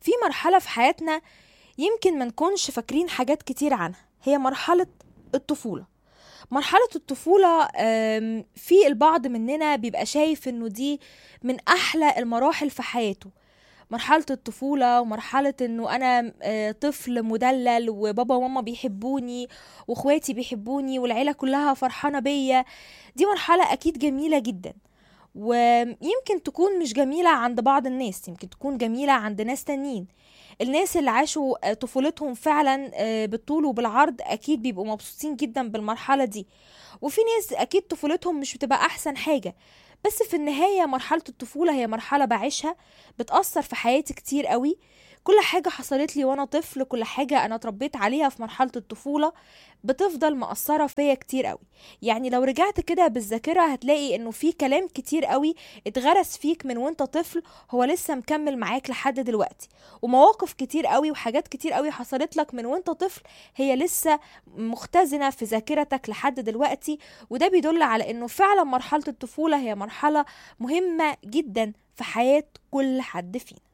في مرحلة في حياتنا يمكن ما نكونش فاكرين حاجات كتير عنها هي مرحلة الطفولة مرحلة الطفولة آم، في البعض مننا بيبقى شايف انه دي من احلى المراحل في حياته مرحلة الطفولة ومرحلة انه انا آه، طفل مدلل وبابا وماما بيحبوني واخواتي بيحبوني والعيلة كلها فرحانة بيا دي مرحلة اكيد جميلة جدا ويمكن تكون مش جميلة عند بعض الناس يمكن تكون جميلة عند ناس تانيين الناس اللي عاشوا آه، طفولتهم فعلا آه، بالطول وبالعرض اكيد بيبقوا مبسوطين جدا بالمرحلة دي وفي ناس اكيد طفولتهم مش بتبقى احسن حاجة بس في النهاية مرحلة الطفولة هي مرحلة بعيشها بتأثر في حياتي كتير قوي كل حاجة حصلت لي وانا طفل كل حاجة انا اتربيت عليها في مرحلة الطفولة بتفضل مأثرة فيا كتير قوي يعني لو رجعت كده بالذاكرة هتلاقي انه في كلام كتير قوي اتغرس فيك من وانت طفل هو لسه مكمل معاك لحد دلوقتي ومواقف كتير قوي وحاجات كتير قوي حصلت لك من وانت طفل هي لسه مختزنة في ذاكرتك لحد دلوقتي وده بيدل على انه فعلا مرحلة الطفولة هي مرحلة مهمة جدا في حياة كل حد فينا